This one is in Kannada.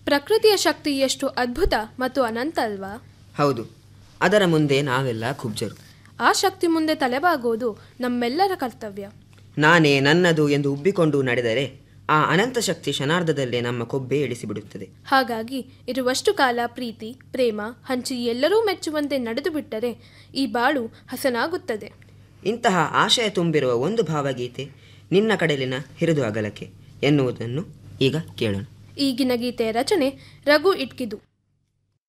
ಪ್ರಕೃತಿಯ ಶಕ್ತಿ ಎಷ್ಟು ಅದ್ಭುತ ಮತ್ತು ಅನಂತ ಅಲ್ವಾ ಹೌದು ಅದರ ಮುಂದೆ ನಾವೆಲ್ಲ ಕುಬ್ಜರು ಆ ಶಕ್ತಿ ಮುಂದೆ ತಲೆಬಾಗೋದು ನಮ್ಮೆಲ್ಲರ ಕರ್ತವ್ಯ ನಾನೇ ನನ್ನದು ಎಂದು ಉಬ್ಬಿಕೊಂಡು ನಡೆದರೆ ಆ ಅನಂತ ಶಕ್ತಿ ಕ್ಷಣಾರ್ಧದಲ್ಲೇ ನಮ್ಮ ಕೊಬ್ಬೆ ಇಳಿಸಿಬಿಡುತ್ತದೆ ಹಾಗಾಗಿ ಇರುವಷ್ಟು ಕಾಲ ಪ್ರೀತಿ ಪ್ರೇಮ ಹಂಚಿ ಎಲ್ಲರೂ ಮೆಚ್ಚುವಂತೆ ನಡೆದು ಬಿಟ್ಟರೆ ಈ ಬಾಳು ಹಸನಾಗುತ್ತದೆ ಇಂತಹ ಆಶಯ ತುಂಬಿರುವ ಒಂದು ಭಾವಗೀತೆ ನಿನ್ನ ಕಡಲಿನ ಹಿರಿದು ಅಗಲಕ್ಕೆ ಎನ್ನುವುದನ್ನು ಈಗ ಕೇಳೋಣ ಈಗಿನ ಗೀತೆಯ ರಚನೆ ರಘು ಇಟ್ಕಿದು